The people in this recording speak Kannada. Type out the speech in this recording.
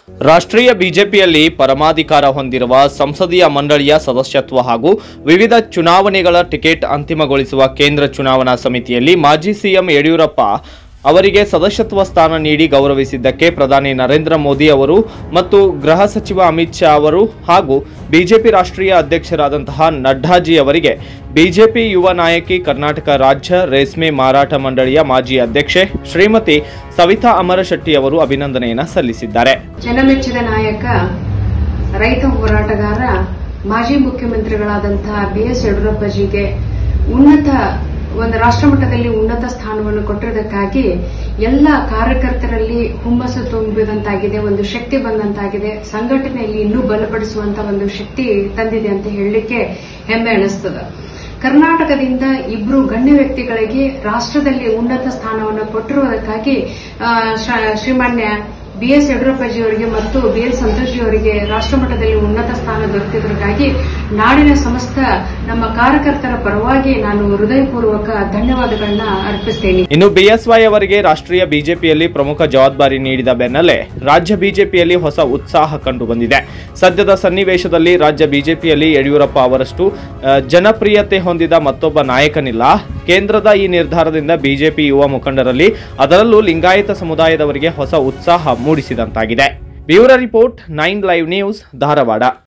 ರಾಷ್ಟ್ರೀಯ ಬಿಜೆಪಿಯಲ್ಲಿ ಪರಮಾಧಿಕಾರ ಹೊಂದಿರುವ ಸಂಸದೀಯ ಮಂಡಳಿಯ ಸದಸ್ಯತ್ವ ಹಾಗೂ ವಿವಿಧ ಚುನಾವಣೆಗಳ ಟಿಕೆಟ್ ಅಂತಿಮಗೊಳಿಸುವ ಕೇಂದ್ರ ಚುನಾವಣಾ ಸಮಿತಿಯಲ್ಲಿ ಮಾಜಿ ಸಿಎಂ ಯಡಿಯೂರಪ್ಪ ಅವರಿಗೆ ಸದಸ್ಯತ್ವ ಸ್ಥಾನ ನೀಡಿ ಗೌರವಿಸಿದ್ದಕ್ಕೆ ಪ್ರಧಾನಿ ನರೇಂದ್ರ ಮೋದಿ ಅವರು ಮತ್ತು ಗೃಹ ಸಚಿವ ಅಮಿತ್ ಶಾ ಅವರು ಹಾಗೂ ಬಿಜೆಪಿ ರಾಷ್ಟ್ರೀಯ ಅಧ್ಯಕ್ಷರಾದಂತಹ ನಡ್ಡಾಜಿ ಅವರಿಗೆ ಬಿಜೆಪಿ ಯುವ ನಾಯಕಿ ಕರ್ನಾಟಕ ರಾಜ್ಯ ರೇಷ್ಮೆ ಮಾರಾಟ ಮಂಡಳಿಯ ಮಾಜಿ ಅಧ್ಯಕ್ಷೆ ಶ್ರೀಮತಿ ಸವಿತಾ ಅಮರಶೆಟ್ಟಿ ಅವರು ಅಭಿನಂದನೆಯನ್ನ ಸಲ್ಲಿಸಿದ್ದಾರೆ ಜನಮೆಚ್ಚಿದ ನಾಯಕ ರೈತ ಹೋರಾಟಗಾರ ಮಾಜಿ ಮುಖ್ಯಮಂತ್ರಿಗಳಾದಂತಹ ಬಿ ಎಸ್ ಯಡಿಯೂರಪ್ಪಜಿಗೆ ಉನ್ನತ ಒಂದು ರಾಷ್ಟ್ರಮಟ್ಟದಲ್ಲಿ ಉನ್ನತ ಸ್ಥಾನವನ್ನು ಕೊಟ್ಟಿರೋದಕ್ಕಾಗಿ ಎಲ್ಲ ಕಾರ್ಯಕರ್ತರಲ್ಲಿ ಹುಮ್ಮಸ್ಸು ತುಂಬಿದಂತಾಗಿದೆ ಒಂದು ಶಕ್ತಿ ಬಂದಂತಾಗಿದೆ ಸಂಘಟನೆಯಲ್ಲಿ ಇನ್ನೂ ಬಲಪಡಿಸುವಂತ ಒಂದು ಶಕ್ತಿ ತಂದಿದೆ ಅಂತ ಹೇಳಲಿಕ್ಕೆ ಹೆಮ್ಮೆ ಅನಿಸ್ತದೆ ಕರ್ನಾಟಕದಿಂದ ಇಬ್ರು ಗಣ್ಯ ವ್ಯಕ್ತಿಗಳಿಗೆ ರಾಷ್ಟ್ರದಲ್ಲಿ ಉನ್ನತ ಸ್ಥಾನವನ್ನು ಕೊಟ್ಟಿರುವುದಕ್ಕಾಗಿ ಆ, ಶ್ರ- ಶ್ರೀಮಾನ್ಯ ಬಿ ಎಸ್ ಯಡಿಯೂರಪ್ಪಜಿ ಅವರಿಗೆ ಮತ್ತು ಬಿ ಎಲ್ ಸಂತೋಷಿ ಅವರಿಗೆ ರಾಷ್ಟ್ರಮಟ್ಟದಲ್ಲಿ ಉನ್ನತ ಸ್ಥಾನ ದೊರೆತಿದ್ದಕ್ಕಾಗಿ ನಾಡಿನ ಸಮಸ್ತ ನಮ್ಮ ಕಾರ್ಯಕರ್ತರ ಪರವಾಗಿ ನಾನು ಹೃದಯಪೂರ್ವಕ ಧನ್ಯವಾದಗಳನ್ನ ಅರ್ಪಿಸ್ತೇನೆ ಇನ್ನು ಬಿಎಸ್ವೈ ಅವರಿಗೆ ರಾಷ್ಟ್ರೀಯ ಬಿಜೆಪಿಯಲ್ಲಿ ಪ್ರಮುಖ ಜವಾಬ್ದಾರಿ ನೀಡಿದ ಬೆನ್ನಲ್ಲೇ ರಾಜ್ಯ ಬಿಜೆಪಿಯಲ್ಲಿ ಹೊಸ ಉತ್ಸಾಹ ಕಂಡುಬಂದಿದೆ ಸದ್ಯದ ಸನ್ನಿವೇಶದಲ್ಲಿ ರಾಜ್ಯ ಬಿಜೆಪಿಯಲ್ಲಿ ಯಡಿಯೂರಪ್ಪ ಅವರಷ್ಟು ಆ, ಜನಪ್ರಿಯತೆ ಹೊಂದಿದ ಮತ್ತೊಬ್ಬ ನಾಯಕನಿಲ್ಲ ಕೇಂದ್ರದ ಈ ನಿರ್ಧಾರದಿಂದ ಬಿಜೆಪಿ ಯುವ ಮುಖಂಡರಲ್ಲಿ ಅದರಲ್ಲೂ ಲಿಂಗಾಯತ ಸಮುದಾಯದವರಿಗೆ ಹೊಸ ಉತ್ಸಾಹ ಮೂಡಿಸಿದಂತಾಗಿದೆ bureau report nine live news Dharwad